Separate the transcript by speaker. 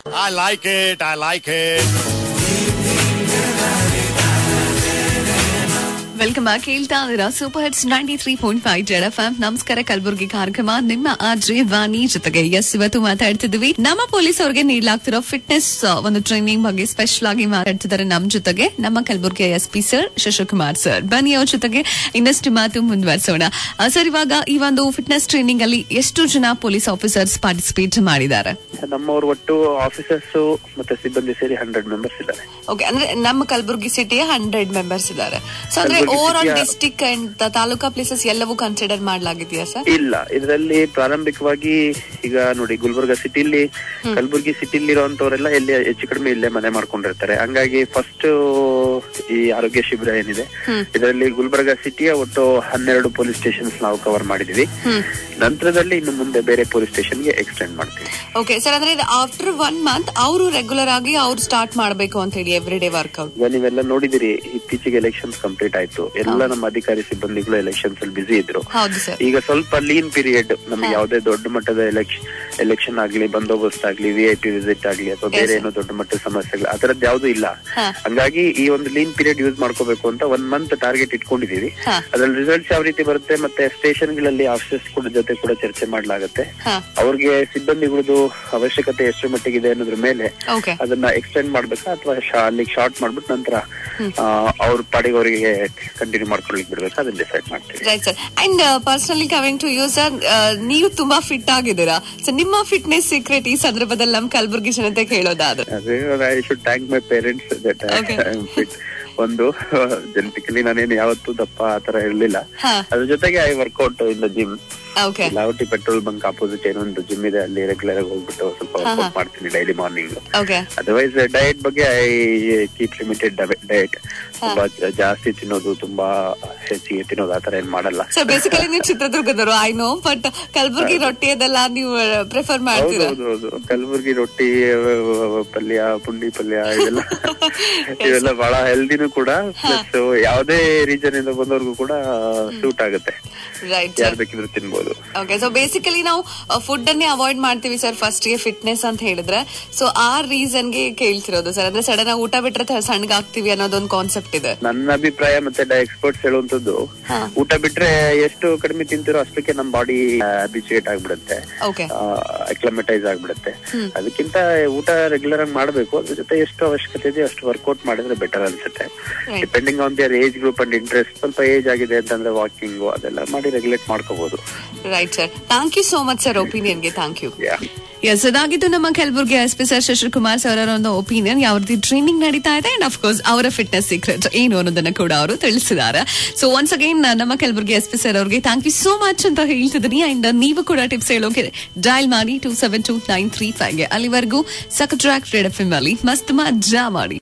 Speaker 1: I like it. I like it.
Speaker 2: Welcome back ಕೇಳ್ತಾ ಇದೀರಾ super hits ninety three point five Z F M ನಮಸ್ಕಾರ ಕಲಬುರಗಿ ಕಾರ್ಯಕ್ರಮ ನಿಮ್ಮ RJ ವಾಣಿ ಜೊತೆಗೆ ಎಸ್ ಇವತ್ತು ಮಾತಾಡ್ತಿದ್ವಿ ನಮ್ಮ ಪೊಲೀಸ್ ಅವರಿಗೆ ನೀಡಲಾಗ್ತಿರೋ ಫಿಟ್ನೆಸ್ ಒಂದು ಟ್ರೈನಿಂಗ್ ಬಗ್ಗೆ ಸ್ಪೆಷಲ್ ಆಗಿ ಮಾತಾಡ್ತಿದ್ದಾರೆ ನಮ್ಮ ಜೊತೆಗೆ ನಮ್ಮ Kalaburagi S P sir Shashikumar sir ಬನ್ನಿ ಅವ್ರ ಜೊತೆಗೆ ಇನ್ನಷ್ಟು ಮಾತು ಮುಂದುವರಿಸೋಣ ಆ, ಸರ್ ಇವಾಗ ಈ ಒಂದು ಫಿಟ್ನೆಸ್ ಟ್ರೈನಿಂಗ್ ಅಲ್ಲಿ ಎಷ್ಟು ಜನ ಪೊಲೀಸ್ ಆಫೀಸರ್ಸ್ ಪಾರ್ಟಿಸಿಪೇಟ್ ಮಾಡಿದ್ದಾರೆ
Speaker 3: ನಮ್ಮವ್ರು ಒಟ್ಟು ಆಫೀಸರ್ಸ್ ಮತ್ತೆ ಸಿಬ್ಬಂದಿ ಸೇರಿ ಹಂಡ್ರೆಡ್ ಮೆಂಬರ್ಸ್ ಇದ್ದಾರೆ
Speaker 2: ಓಕೆ ಅಂದ್ರೆ ನಮ್ಮ ಕಲಬುರಗಿ ಸಿಟಿಯ ಹಂಡ್ರೆಡ್ ಮೆಂಬರ್ಸ್ ಇದ್ದಾರೆ ಸೊ ಅಂದ್ರೆ
Speaker 3: ಕಲಬುರ್ಗಿ
Speaker 2: ಓವರ್ ಆಲ್
Speaker 3: ಸಿಟಿಯ-
Speaker 2: ಡಿಸ್ಟಿಕ್ ಅಂಡ್ ತಾಲೂಕಾ ಪ್ಲೇಸಸ್ ಎಲ್ಲವೂ ಕನ್ಸಿಡರ್ ಮಾಡಲಾಗಿದೆಯಾ ಸರ್
Speaker 3: ಇಲ್ಲ ಇದರಲ್ಲಿ ಪ್ರಾರಂಭಿಕವಾಗಿ ಈಗ ನೋಡಿ ಗುಲ್ಬರ್ಗ ಸಿಟಿಲಿ ಕಲಬುರ್ಗಿ ಸಿಟಿಲಿ ಇರುವಂತವರೆಲ್ಲ ಎಲ್ಲಿ ಹೆಚ್ಚು ಕಡಿಮೆ ಇಲ್ಲೇ ಮನೆ ಮಾಡ್ಕೊಂಡಿರ್ತಾರೆ ಹಂಗಾಗಿ ಫಸ್ಟ್ ಈ ಆರೋಗ್ಯ ಶಿಬಿರ ಏನಿದೆ ಇದರಲ್ಲಿ ಗುಲ್ಬರ್ಗ ಸಿಟಿಯ ಒಟ್ಟು ಹನ್ನೆರಡು ಪೊಲೀಸ್ ಸ್ಟೇಷನ್ಸ್ ನಾವು ಕವರ್ ಮಾಡಿದೀವಿ ನಂತರದಲ್ಲಿ ಇನ್ನು ಮುಂದೆ ಬೇರೆ ಪೊಲೀಸ್ ಸ್ಟೇಷನ್ಗೆ ಎಕ್ಸ್ಟೆಂಡ್ ಮಾಡ್ತೀವಿ
Speaker 2: ಓಕೆ ಸರ್ ಅಂದ್ರೆ ಆಫ್ಟರ್ ಒನ್ ಮಂತ್ ಅವರು ರೆಗ್ಯುಲರ್ ಆಗಿ ಅವ್ರು ಸ್ಟಾರ್ಟ್ ಮಾಡಬೇಕು ಅಂತ ಹೇಳಿ ಎವ್ರಿ ಡೇ ವರ್ಕೌಟ್
Speaker 3: ಈಗ ನೀವೆಲ್ಲ ನೋಡಿದಿರಿ ಇತ್ತೀಚೆಗೆ ಎಲೆಕ್ಷನ್ಸ್ ಕಂಪ್ಲೀಟ್ ಆಯ್ತು ಎಲ್ಲ ನಮ್ಮ ಅಧಿಕಾರಿ ಸಿಬ್ಬಂದಿಗಳು ಎಲೆಕ್ಷನ್ಸ್ ಅಲ್ಲಿ ಬಿಸಿ ಇದ್ರು
Speaker 2: ಹೌದು ಸರ್
Speaker 3: ಈಗ ಸ್ವಲ್ಪ ಲೀನ್ ಪೀರಿಯಡ್ ನಮ್ಗೆ ಯಾವುದೇ ದೊಡ್ಡ ಮಟ್ಟದ ಎಲೆಕ್ಷನ್ ಎಲೆಕ್ಷನ್ ಆಗ್ಲಿ ಬಂದೋಬಸ್ತ್ ಆಗ್ಲಿ ವಿ ಐ ಪಿ ವಿಸಿಟ್ ಆಗ್ಲಿ ಅಥವಾ ಬೇರೆ ಏನೋ ದೊಡ್ಡ ಮಟ್ಟದ ಸಮಸ್ಯೆಗಳು ಅದರದ್ದು ಯಾವ್ದು ಇಲ್ಲ
Speaker 2: ಹಾ.
Speaker 3: ಹಂಗಾಗಿ ಈ ಒಂದು ಲೀನ್ ಪೀರಿಯಡ್ ಯೂಸ್ ಮಾಡ್ಕೋಬೇಕು ಅಂತ ಒನ್ ಮಂತ್ ಟಾರ್ಗೆಟ್ ಇಟ್ಕೊಂಡಿದೀವಿ
Speaker 2: ಹಾ.
Speaker 3: ಅದ್ರಲ್ಲಿ ರಿಸಲ್ಟ್ಸ್ ಯಾವ ರೀತಿ ಬರುತ್ತೆ ಮತ್ತೆ ಸ್ಟೇಷನ್ ಗಳಲ್ಲಿ ಆಫೀಸರ್ಸ್ ಕೂಡ ಜೊತೆ ಕೂಡ ಚರ್ಚೆ ಮಾಡ್ಲಾಗತ್ತೆ
Speaker 2: ಹಾ
Speaker 3: ಅವ್ರಿಗೆ ಸಿಬ್ಬಂದಿಗಳದ್ದು ಅವಶ್ಯಕತೆ ಎಷ್ಟು ಮಟ್ಟಿಗಿದೆ ಅನ್ನೋದ್ರ ಮೇಲೆ
Speaker 2: ಓಕೆ
Speaker 3: ಅದನ್ನ ಎಕ್ಸ್ಟೆಂಡ್ ಮಾಡ್ಬೇಕಾ ಅಥವಾ ಅಲ್ಲಿಗೆ ಶಾರ್ಟ್ ಮಾಡ್ಬಿಟ್ಟು ನಂತರ ಅವ್ರ ಪಾಡಿಗೆ ಅವರಿಗೆ ಕಂಟಿನ್ಯೂ ಮಾಡ್ಕೊಳ್ಲಿಕ್ಕೆ ಬಿಡ್ಬೇಕಾ ಅದನ್ನ ಡಿಸೈಡ್ ಮಾಡ್ತೀವಿ
Speaker 2: right sir and personally coming to you sir ನೀವು ತುಂಬಾ ಫಿಟ್ ಆಗಿದ್ದೀರಾ ಸೊ ನಿಮ್ಮ ಫಿಟ್ನೆಸ್ ಸೀಕ್ರೆಟ್ ಈ ಸಂದರ್ಭದಲ್ಲಿ ನಮ್ ಕಲಬುರ್ಗಿ ಜನತೆ ಕೇಳೋದಾದ್ರೆ
Speaker 3: ಅದೇ I should thank my parents that
Speaker 2: Okay.
Speaker 3: I fit ಒಂದು ಜೆನೆಟಿಕಲಿ ನಾನೇನು ಯಾವತ್ತೂ ದಪ್ಪ ಆತರ ಇರ್ಲಿಲ್ಲ
Speaker 2: ಹಾ
Speaker 3: ಅದ್ರ ಜೊತೆಗೆ I work out in the gym
Speaker 2: okay
Speaker 3: ಲಾವಟಿ ಪೆಟ್ರೋಲ್ ಬಂಕ್ ಆಪೋಸಿಟ್ ಏನೋ ಒಂದು ಜಿಮ್ ಇದೆ ಅಲ್ಲಿ ರೆಗ್ಯುಲರ್ ಆಗಿ ಹೋಗ್ಬಿಟ್ಟು ಸ್ವಲ್ಪ ವರ್ಕೌಟ್ ಮಾಡ್ತೀನಿ daily morning
Speaker 2: okay
Speaker 3: otherwise diet ಬಗ್ಗೆ ಐ ಕೀಪ್ ಲಿಮಿಟೆಡ್ ಡಯಟ್ ತುಂಬಾ ಜಾಸ್ತಿ ತಿನ್ನೋದು ತುಂಬಾ ಹೆಚ್ಚಿಗೆ ತಿನ್ನೋದು ಆತರ ಏನ್ ಮಾಡಲ್ಲ
Speaker 2: ಸೊ ಬೇಸಿಕಲಿ ನೀವು ಚಿತ್ರದುರ್ಗದವರು ಐ ನೋ ಬಟ್ ಕಲಬುರ್ಗಿ ರೊಟ್ಟಿ ಅದೆಲ್ಲ ನೀವು ಪ್ರಿಫರ್
Speaker 3: ಹೌದು
Speaker 2: ಮಾಡ್ತೀರಾ
Speaker 3: ಹೌದು ಹೌದು ಕಲಬುರ್ಗಿ ರೊಟ್ಟಿ ಅಹ್, ಪಲ್ಯ ಪುಂಡಿ ಪಲ್ಯ ಇವೆಲ್ಲ ಇವೆಲ್ಲ ಬಹಳ ಹೆಲ್ದಿನೂ ಕೂಡ ಪ್ಲಸ್ ಯಾವುದೇ ರೀಜನ್ ಇಂದ ಬಂದವ್ರಿಗೂ ಕೂಡ ಸೂಟ್ ಆಗುತ್ತೆ
Speaker 2: ರೈಟ್
Speaker 3: ಯಾರು ಬೇಕಿದ್ರು ತಿನ್ಬೋದು
Speaker 2: ಓಕೆ ಸೊ ಬೇಸಿಕಲಿ ನಾವು ಫುಡ್ ಅನ್ನೇ ಅವಾಯ್ಡ್ ಮಾಡ್ತೀವಿ ಸರ್ ಫಸ್ಟ್ ಗೆ ಫಿಟ್ನೆಸ್ ಅಂತ ಹೇಳಿದ್ರೆ ಸೊ ಆ ರೀಸನ್ ಗೆ ಕೇಳ್ತಿರೋದು ಸರ್ ಅಂದ್ರೆ ಸಡನ್ ಆಗಿ ಊಟ ಬಿಟ್ರೆ ತ- ಸಣ್ಣಗಾಗ್ತೀವಿ ಅನ್ನೋದೊಂದು ಕಾನ್ಸೆಪ್ಟ್ ಇದೆ
Speaker 3: ನನ್ನ ಅಭಿಪ್ರಾಯ ಮತ್ತೆ ಎಕ್ಸ್ಪರ್ಟ್ಸ್ ಹೇಳುವಂತದ್ದು
Speaker 2: ಹಾ.
Speaker 3: ಊಟ ಬಿಟ್ರೆ ಎಷ್ಟು ಕಡಿಮೆ ತಿಂತಿರೋ ಅಷ್ಟಕ್ಕೆ ನಮ್ಮ ಬಾಡಿ ಅಬಿಚುಯೇಟ್ ಆಗ್ಬಿಡುತ್ತೆ
Speaker 2: ಓಕೆ
Speaker 3: ಅಕ್ಲಮೆಟೈಸ್ ಆಗ್ಬಿಡುತ್ತೆ ಅದಕ್ಕಿಂತ ಊಟ ರೆಗ್ಯುಲರ್ ಆಗಿ ಮಾಡ್ಬೇಕು ಅದ್ರ ಜೊತೆ ಎಷ್ಟು ಅವಶ್ಯಕತೆ ಇದೆ ಅಷ್ಟು ವರ್ಕೌಟ್ ಮಾಡಿದ್ರೆ ಬೆಟರ್ ಅನ್ಸುತ್ತೆ
Speaker 2: Right.
Speaker 3: Depending on their age group and interest ಸ್ವಲ್ಪ ಏಜ್ ಆಗಿದೆ ಅಂತಂದ್ರೆ ವಾಕಿಂಗ್ ಅದೆಲ್ಲ ಮಾಡಿ ರೆಗ್ಯುಲೇಟ್ ಮಾಡ್ಕೋಬಹುದು
Speaker 2: right sir thank you so much sir ಒಪಿನಿಯನ್ಗೆ ಥ್ಯಾಂಕ್ ಯು
Speaker 3: ಯಾ
Speaker 2: ಎಸ್ ಅದಾಗಿದ್ದು ನಮ್ಮ Kalaburgi S P sir Shashikumar sir ಅವರ ಒಂದು ಒಪಿನಿಯನ್ ಯಾವ ರೀತಿ ಟ್ರೈನಿಂಗ್ ನಡೀತಾ ಇದೆ ಅಂಡ್ ಅಫ್ಕೋರ್ಸ್ ಅವರ ಫಿಟ್ನೆಸ್ ಸೀಕ್ರೆಟ್ ಏನು ಅನ್ನೋದನ್ನ ಕೂಡ ಅವರು ತಿಳಿಸಿದ್ದಾರೆ ಸೊ ಒನ್ಸ್ ಅಗೈನ್ ನಮ್ಮ ಕಲಬುರ್ಗಿ ಎಸ್ ಪಿ ಸರ್ ಅವರಿಗೆ ಥ್ಯಾಂಕ್ ಯು ಸೋ ಮಚ್ ಅಂತ ಹೇಳ್ತಿದ್ದೀನಿ ಅಂಡ್ ನೀವು ಕೂಡ ಟಿಪ್ಸ್ ಹೇಳೋಕೆ ಡಯಲ್ ಮಾಡಿ two seven two nine three ಫೈವ್ಗೆ ಅಲ್ಲಿವರೆಗೂ ಸಕ್ ಟ್ರ್ಯಾಕ್ ರೆಡ್ ಎಫ್ ಎಂ ಅಲ್ಲಿ ಮಸ್ತ್ ಮಜಾ ಮಾಡಿ